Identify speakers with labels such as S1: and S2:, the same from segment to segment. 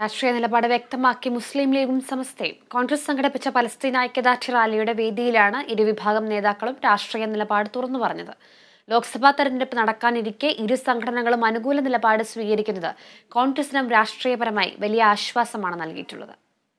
S1: രാഷ്ട്രീയ നിലപാട് വ്യക്തമാക്കി മുസ്ലിം ലീഗും സമസ്തയും കോൺഗ്രസ് സംഘടിപ്പിച്ച പലസ്തീൻ ഐക്യദാർഢ്യ റാലിയുടെ വേദിയിലാണ് ഇരുവിഭാഗം നേതാക്കളും രാഷ്ട്രീയ നിലപാട് തുറന്നു പറഞ്ഞത് ലോക്സഭാ തെരഞ്ഞെടുപ്പ് നടക്കാനിരിക്കെ ഇരു സംഘടനകളും അനുകൂല നിലപാട് സ്വീകരിക്കുന്നത് കോൺഗ്രസിനും രാഷ്ട്രീയപരമായി വലിയ ആശ്വാസമാണ് നൽകിയിട്ടുള്ളത്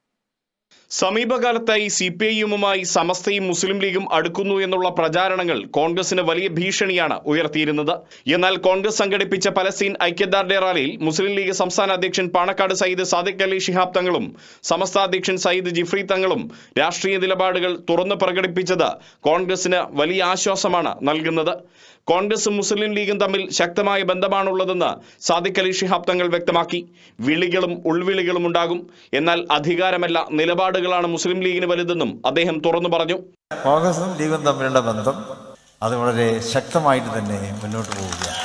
S2: സമീപകാലത്തായി സി പി ഐ എമ്മുമായി സമസ്തയും മുസ്ലിം ലീഗും അടുക്കുന്നു എന്നുള്ള പ്രചാരണങ്ങൾ കോൺഗ്രസിന് വലിയ ഭീഷണിയാണ് ഉയർത്തിയിരുന്നത് എന്നാൽ കോൺഗ്രസ് സംഘടിപ്പിച്ച പലസ്തീൻ ഐക്യദാർഢ്യ റാലിയിൽ മുസ്ലിം ലീഗ് സംസ്ഥാന അധ്യക്ഷൻ പാണക്കാട് സയ്യിദ് സാദിഖ് അലി ശിഹാബ് തങ്ങളും സമസ്ത അധ്യക്ഷൻ സയ്യിദ് ജിഫ്രി തങ്ങളും രാഷ്ട്രീയ നിലപാടുകൾ തുറന്നു പ്രകടിപ്പിച്ചത് കോൺഗ്രസിന് വലിയ ആശ്വാസമാണ് നൽകുന്നത് കോൺഗ്രസും മുസ്ലിം ലീഗും തമ്മിൽ ശക്തമായ ബന്ധമാണുള്ളതെന്ന് സാദിഖ് അലി ശിഹാബ് തങ്ങൾ വ്യക്തമാക്കി വിളികളും ഉൾവിളികളും ഉണ്ടാകും എന്നാൽ അധികാരമല്ല നിലപാടുകളാണ് മുസ്ലിം ലീഗിന് വലുതെന്നും അദ്ദേഹം തുറന്നു പറഞ്ഞു
S3: കോൺഗ്രസും ലീഗും തമ്മിലുള്ള ബന്ധം അത് വളരെ ശക്തമായിട്ട് തന്നെ മുന്നോട്ട് പോവുകയാണ്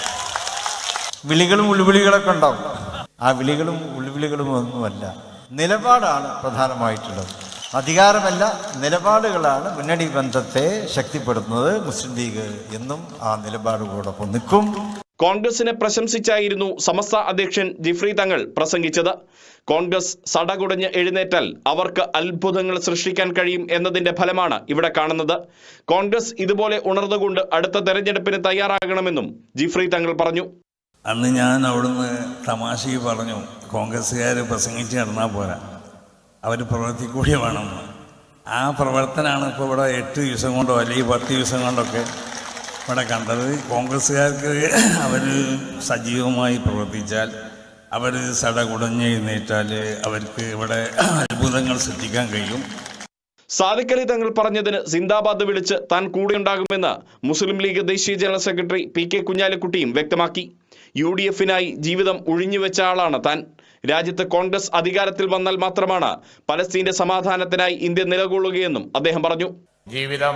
S3: വിളികളും ഉൾവിളികളൊക്കെ ഉണ്ടാവും ആ വിളികളും ഉൾവിളികളും ഒന്നുമല്ല നിലപാടാണ് പ്രധാനമായിട്ടുള്ളത് അധികാരമല്ല നിലപാടുകളാണ് മുന്നണി ബന്ധത്തെ ശക്തിപ്പെടുത്തുന്നത് മുസ്ലിം ലീഗ് എന്നും ആ നിലപാടുകളോടൊപ്പം നിൽക്കും
S2: കോൺഗ്രസിനെ പ്രശംസിച്ചായിരുന്നു സമസ്ത അധ്യക്ഷൻ ജിഫ്രി തങ്ങൾ പ്രസംഗിച്ചത് കോൺഗ്രസ് സടകുടഞ്ഞ് എഴുന്നേറ്റാൽ അവർക്ക് അത്ഭുതങ്ങൾ സൃഷ്ടിക്കാൻ കഴിയും എന്നതിന്റെ ഫലമാണ് ഇവിടെ കാണുന്നത് കോൺഗ്രസ് ഇതുപോലെ ഉണർന്നുകൊണ്ട് അടുത്ത തെരഞ്ഞെടുപ്പിന് തയ്യാറാകണമെന്നും ജിഫ്രി തങ്ങൾ പറഞ്ഞു
S4: അന്ന് ഞാൻ അവിടുന്ന് തമാശയ്ക്ക് പറഞ്ഞു കോൺഗ്രസ്സുകാർ പ്രസംഗിച്ച് നടന്നാൽ പോരാ അവർ പ്രവർത്തിക്കൂടിയ വേണമെന്ന് ആ പ്രവർത്തനമാണ് ഇപ്പോൾ ഇവിടെ എട്ട് ദിവസം കൊണ്ടോ അല്ലെങ്കിൽ പത്ത് ദിവസം കൊണ്ടൊക്കെ ഇവിടെ കണ്ടത് കോൺഗ്രസ്സുകാർക്ക് അവർ സജീവമായി പ്രവർത്തിച്ചാൽ അവർ സടകുടഞ്ഞ് എഴുന്നേറ്റാൽ അവർക്ക് ഇവിടെ അത്ഭുതങ്ങൾ സൃഷ്ടിക്കാൻ കഴിയും
S2: സാദിഖ് അലി തങ്ങൾ പറഞ്ഞതിന് സിന്ദാബാദ് വിളിച്ച് താൻ കൂടെയുണ്ടാകുമെന്ന് മുസ്ലിം ലീഗ് ദേശീയ ജനറൽ സെക്രട്ടറി പി കെ കുഞ്ഞാലിക്കുട്ടിയും വ്യക്തമാക്കി യു ഡി എഫിനായി ജീവിതം ഒഴിഞ്ഞുവെച്ച ആളാണ് താൻ രാജ്യത്ത് കോൺഗ്രസ് അധികാരത്തിൽ വന്നാൽ മാത്രമാണ് പലസ്തീന്റെ സമാധാനത്തിനായി ഇന്ത്യ നിലകൊള്ളുകയെന്നും അദ്ദേഹം പറഞ്ഞു
S5: ജീവിതം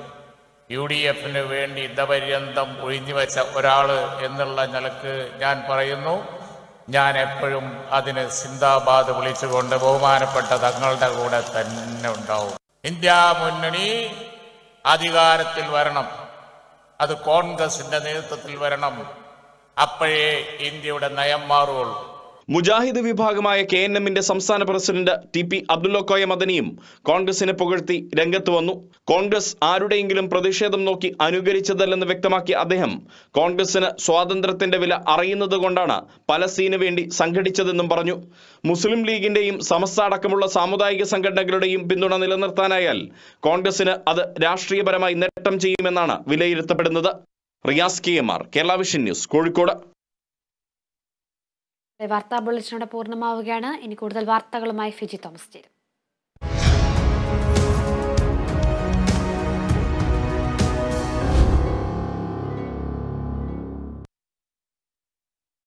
S5: യു ഡി എഫിന് വേണ്ടി ഇതപര്യന്തം ഒഴിഞ്ഞുവെച്ച ഒരാള് എന്നുള്ള നിലക്ക് ഞാൻ പറയുന്നു ഞാൻ എപ്പോഴും അതിന് സിന്ദാബാദ് വിളിച്ചുകൊണ്ട് ബഹുമാനപ്പെട്ട തങ്ങളുടെ കൂടെ തന്നെ ഉണ്ടാവും ഇന്ത്യ മുന്നണി അധികാരത്തിൽ വരണം അത് കോൺഗ്രസിന്റെ നേതൃത്വത്തിൽ വരണം അപ്പോഴേ ഇന്ത്യയുടെ നയം മാറുകയുള്ളൂ
S2: മുജാഹിദ് വിഭാഗമായ കെ എൻ എമ്മിന്റെ സംസ്ഥാന പ്രസിഡന്റ് ടി പി അബ്ദുല്ലക്കോയ മദനിയും കോൺഗ്രസിനെ പുകഴ്ത്തി രംഗത്ത് വന്നു കോൺഗ്രസ് ആരുടെയെങ്കിലും പ്രതിഷേധം നോക്കി അനുകരിച്ചതല്ലെന്ന് വ്യക്തമാക്കിയ അദ്ദേഹം കോൺഗ്രസിന് സ്വാതന്ത്ര്യത്തിന്റെ വില അറിയുന്നത് കൊണ്ടാണ് പലസ്തീന് വേണ്ടി സംഘടിച്ചതെന്നും പറഞ്ഞു മുസ്ലിം ലീഗിന്റെയും സമസ്ത അടക്കമുള്ള സാമുദായിക സംഘടനകളുടെയും പിന്തുണ നിലനിർത്താനായാൽ കോൺഗ്രസിന് അത് രാഷ്ട്രീയപരമായി നേട്ടം ചെയ്യുമെന്നാണ് വിലയിരുത്തപ്പെടുന്നത് Riyas K M R Kerala vision news Kozhikode
S1: വാർത്താ ബുള്ളറ്റിനോടെ പൂർണ്ണമാവുകയാണ് ഇനി കൂടുതൽ വാർത്തകളുമായി ഫിജി തോമസ് ചേരും